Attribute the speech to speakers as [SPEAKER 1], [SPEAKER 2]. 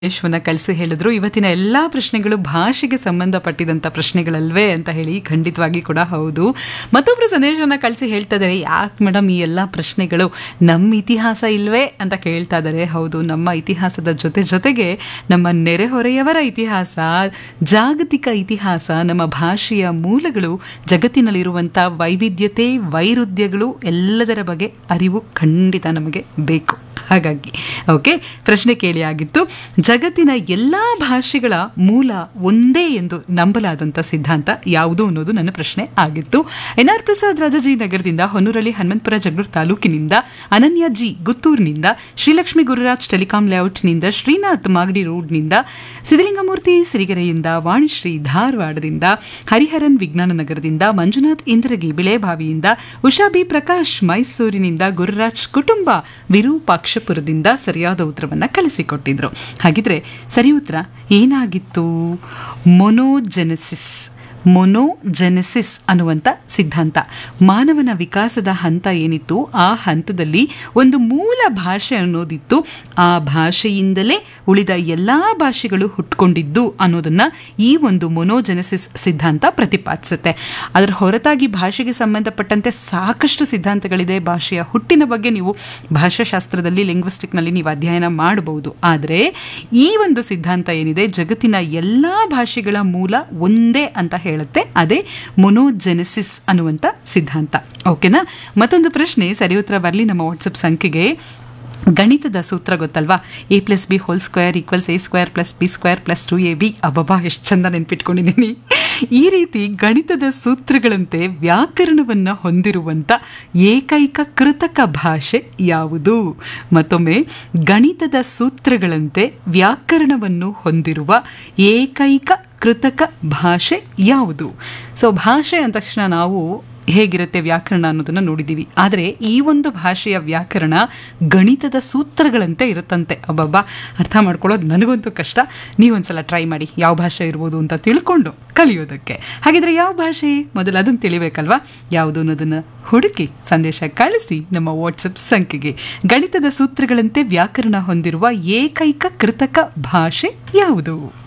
[SPEAKER 1] ಯಶ್ವನ್ನ ಕಳಿಸಿ ಹೇಳಿದ್ರು ಇವತ್ತಿನ ಎಲ್ಲಾ ಪ್ರಶ್ನೆಗಳು ಭಾಷೆಗೆ ಸಂಬಂಧಪಟ್ಟಿದಂತ ಪ್ರಶ್ನೆಗಳಲ್ವೇ ಅಂತ ಹೇಳಿ ಖಂಡಿತವಾಗಿ ಕೂಡ ಹೌದು ಮತ್ತೊಬ್ರು ಸಂದೇಶವನ್ನ ಕಳಿಸಿ ಹೇಳ್ತಾ ಇದ್ದಾರೆ ಯಾಕೆ ಮೇಡಮ್ ಈ ಎಲ್ಲಾ ಪ್ರಶ್ನೆಗಳು ನಮ್ಮ ಇತಿಹಾಸ ಇಲ್ವೇ ಅಂತ ಕೇಳ್ತಾ ಇದ್ದಾರೆ ಹೌದು ನಮ್ಮ ಇತಿಹಾಸದ ಜೊತೆ ಜೊತೆಗೆ ನಮ್ಮ ನೆರೆಹೊರೆಯವರ ಇತಿಹಾಸ ಜಾಗತಿಕ ಇತಿಹಾಸ ನಮ್ಮ ಭಾಷೆಯ ಮೂಲಗಳು ಜಗತ್ತಿನಲ್ಲಿರುವಂಥ ವೈವಿಧ್ಯತೆ ವೈರುಧ್ಯಗಳು ಎಲ್ಲದರ ಬಗ್ಗೆ ಅರಿವು ಖಂಡಿತ ನಮಗೆ ಬೇಕು ಹಾಗಾಗಿ ಓಕೆ ಪ್ರಶ್ನೆ ಕೇಳಿ ಆಗಿತ್ತು ಜಗತ್ತಿನ ಎಲ್ಲ ಭಾಷೆಗಳ ಮೂಲ ಒಂದೇ ಎಂದು ನಂಬಲಾದಂಥ ಸಿದ್ಧಾಂತ ಯಾವುದು ಅನ್ನೋದು ನನ್ನ ಪ್ರಶ್ನೆ ಆಗಿತ್ತು ಎನ್ ಆರ್ ಪ್ರಸಾದ್ ರಾಜಾಜಿ ನಗರದಿಂದ ಹೊನ್ನೂರಲ್ಲಿ ಹನುಮಂತಪುರ ಜಗಳೂರು ತಾಲೂಕಿನಿಂದ ಅನನ್ಯ ಜಿ ಗುತ್ತೂರಿನಿಂದ ಶ್ರೀಲಕ್ಷ್ಮಿ ಗುರುರಾಜ್ ಟೆಲಿಕಾಂ ಲೇಔಟ್ನಿಂದ ಶ್ರೀನಾಥ್ ಮಾಗಡಿ ರೋಡ್ನಿಂದ ಸಿದ್ದಲಿಂಗಮೂರ್ತಿ ಸಿರಿಗೆರೆಯಿಂದ ವಾಣಿಶ್ರೀ ಧಾರವಾಡದಿಂದ ಹರಿಹರನ್ ವಿಜ್ಞಾನ ನಗರದಿಂದ ಮಂಜುನಾಥ್ ಇಂದ್ರಗಿ ಬಿಳೆಬಾವಿಯಿಂದ ಉಷಾ ಬಿ ಪ್ರಕಾಶ್ ಮೈಸೂರಿನಿಂದ ಗುರುರಾಜ್ ಕುಟುಂಬ ವಿರೂಪಾಕ್ಷಪುರದಿಂದ ಸರಿಯಾದ ಉತ್ತರವನ್ನ ಕಳಿಸಿಕೊಟ್ಟಿದ್ರು ಹಾಗಿದ್ರೆ ಸರಿ ಉತ್ತರ ಏನಾಗಿತ್ತು ಮೊನೋಜೆನೆಸಿಸ್ ಮೊನೋಜೆನೆಸಿಸ್ ಅನ್ನುವಂಥ ಸಿದ್ಧಾಂತ ಮಾನವನ ವಿಕಾಸದ ಹಂತ ಏನಿತ್ತು ಆ ಹಂತದಲ್ಲಿ ಒಂದು ಮೂಲ ಭಾಷೆ ಅನ್ನೋದಿತ್ತು ಆ ಭಾಷೆಯಿಂದಲೇ ಉಳಿದ ಎಲ್ಲ ಭಾಷೆಗಳು ಹುಟ್ಕೊಂಡಿದ್ದು ಅನ್ನೋದನ್ನ ಈ ಒಂದು ಮೊನೋಜೆನೆಸಿಸ್ ಸಿದ್ಧಾಂತ ಪ್ರತಿಪಾದಿಸುತ್ತೆ ಅದರ ಹೊರತಾಗಿ ಭಾಷೆಗೆ ಸಂಬಂಧಪಟ್ಟಂತೆ ಸಾಕಷ್ಟು ಸಿದ್ಧಾಂತಗಳಿದೆ ಭಾಷೆಯ ಹುಟ್ಟಿನ ಬಗ್ಗೆ ನೀವು ಭಾಷಾಶಾಸ್ತ್ರದಲ್ಲಿ ಲಿಂಗ್ವಿಸ್ಟಿಕ್ನಲ್ಲಿ ನೀವು ಅಧ್ಯಯನ ಮಾಡಬಹುದು ಆದರೆ ಈ ಒಂದು ಸಿದ್ಧಾಂತ ಏನಿದೆ ಜಗತ್ತಿನ ಎಲ್ಲ ಭಾಷೆಗಳ ಮೂಲ ಒಂದೇ ಅಂತ ಹೇಳುತ್ತೆ ಅದೇ ಮೊನೋಜೆನೆಸಿಸ್ ಅನ್ನುವಂಥ ಸಿದ್ಧಾಂತ ಓಕೆನಾ ಮತ್ತೊಂದು ಪ್ರಶ್ನೆ ಸರಿ ಉತ್ತರ ಬರಲಿ ನಮ್ಮ ವಾಟ್ಸಪ್ ಸಂಖ್ಯೆಗೆ ಗಣಿತದ ಸೂತ್ರ ಗೊತ್ತಲ್ವಾ A plus B whole square equals A square plus B square plus two A B ಅಬ್ಬಬ್ಬಾ ಎಷ್ಟು ಚಂದ ನೆನ್ಪಿಟ್ಕೊಂಡಿದ್ದೀನಿ ಈ ರೀತಿ ಗಣಿತದ ಸೂತ್ರಗಳಂತೆ ವ್ಯಾಕರಣವನ್ನು ಹೊಂದಿರುವಂಥ ಏಕೈಕ ಕೃತಕ ಭಾಷೆ ಯಾವುದು ಮತ್ತೊಮ್ಮೆ ಗಣಿತದ ಸೂತ್ರಗಳಂತೆ ವ್ಯಾಕರಣವನ್ನು ಹೊಂದಿರುವ ಏಕೈಕ ಕೃತಕ ಭಾಷೆ ಯಾವುದು ಸೊ ಭಾಷೆ ಅಂದ ತಕ್ಷಣ ನಾವು ಹೇಗಿರುತ್ತೆ ವ್ಯಾಕರಣ ಅನ್ನೋದನ್ನ ನೋಡಿದ್ದೀವಿ ಆದರೆ ಈ ಒಂದು ಭಾಷೆಯ ವ್ಯಾಕರಣ ಗಣಿತದ ಸೂತ್ರಗಳಂತೆ ಇರುತ್ತಂತೆ ಅಬ್ಬಬ್ಬಾ ಅರ್ಥ ಮಾಡ್ಕೊಳ್ಳೋದು ನನಗಂತೂ ಕಷ್ಟ ನೀವೊಂದ್ಸಲ ಟ್ರೈ ಮಾಡಿ ಯಾವ ಭಾಷೆ ಇರ್ಬೋದು ಅಂತ ತಿಳ್ಕೊಂಡು ಕಲಿಯೋದಕ್ಕೆ ಹಾಗಿದ್ರೆ ಯಾವ ಭಾಷೆ ಮೊದಲು ಅದನ್ನು ತಿಳಿಬೇಕಲ್ವಾ ಯಾವುದು ಅನ್ನೋದನ್ನ ಹುಡುಕಿ ಸಂದೇಶ ಕಳಿಸಿ ನಮ್ಮ ವಾಟ್ಸಪ್ ಸಂಖ್ಯೆಗೆ ಗಣಿತದ ಸೂತ್ರಗಳಂತೆ ವ್ಯಾಕರಣ ಹೊಂದಿರುವ ಏಕೈಕ ಕೃತಕ ಭಾಷೆ ಯಾವುದು